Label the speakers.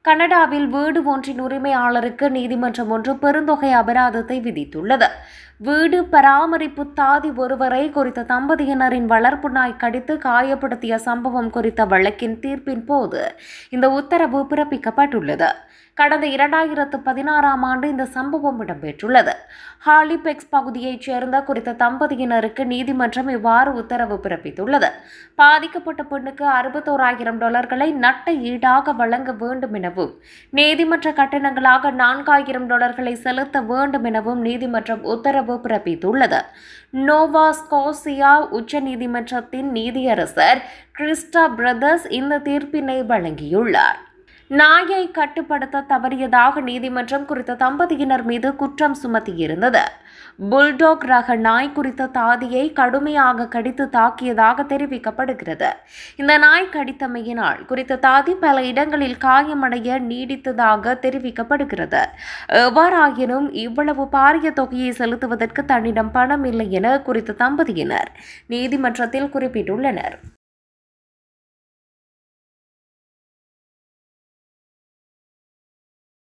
Speaker 1: கனடாவில் வீடு ஒன்றின் உரிமையாளருக்கு நீதிமன்றம் ஒன்று பெருந்தொகை அபராதத்தை விதித்துள்ளது வீடு பராமரிப்பு தாதி ஒருவரை குறித்த தம்பதியினரின் வளர்ப்பு நாய் கடித்து காயப்படுத்திய சம்பவம் குறித்த வழக்கின் தீர்ப்பின் போது இந்த உத்தரவு பிறப்பிக்கப்பட்டுள்ளது கடந்த இரண்டாயிரத்து பதினாறாம் ஆண்டு இந்த சம்பவம் இடம்பெற்றுள்ளது ஹாலிபெக்ஸ் பகுதியைச் சேர்ந்த குறித்த தம்பதியினருக்கு நீதிமன்றம் இவ்வாறு உத்தரவு பிறப்பித்துள்ளது பாதிக்கப்பட்ட பெண்ணுக்கு அறுபத்தோராயிரம் டாலர்களை நட்ட ஈடாக வழங்க வேண்டும் எனவும் நீதிமன்ற கட்டணங்களாக நான்காயிரம் டாலர்களை செலுத்த வேண்டும் எனவும் நீதிமன்றம் உத்தரவு பிறப்பித்துள்ளது நோவா ஸ்கோசியா உச்சநீதிமன்றத்தின் நீதியரசர் கிறிஸ்டா பிரதர்ஸ் இந்த தீர்ப்பினை வழங்கியுள்ளார் நாயை கட்டுப்படுத்த தவறியதாக நீதிமன்றம் குறித்த தம்பதியினர் மீது குற்றம் சுமத்தியிருந்தது புல்டாக் ரக நாய் குறித்த தாதியை கடுமையாக கடித்து தாக்கியதாக தெரிவிக்கப்படுகிறது இந்த நாய் கடித்தமையினால் குறித்த தாதி பல இடங்களில் காயமடைய நீடித்ததாக தெரிவிக்கப்படுகிறது எவ்வாறாயினும் இவ்வளவு பாரிய தொகையை செலுத்துவதற்கு தன்னிடம் பணம் இல்லை என குறித்த தம்பதியினர் நீதிமன்றத்தில் குறிப்பிட்டுள்ளனர்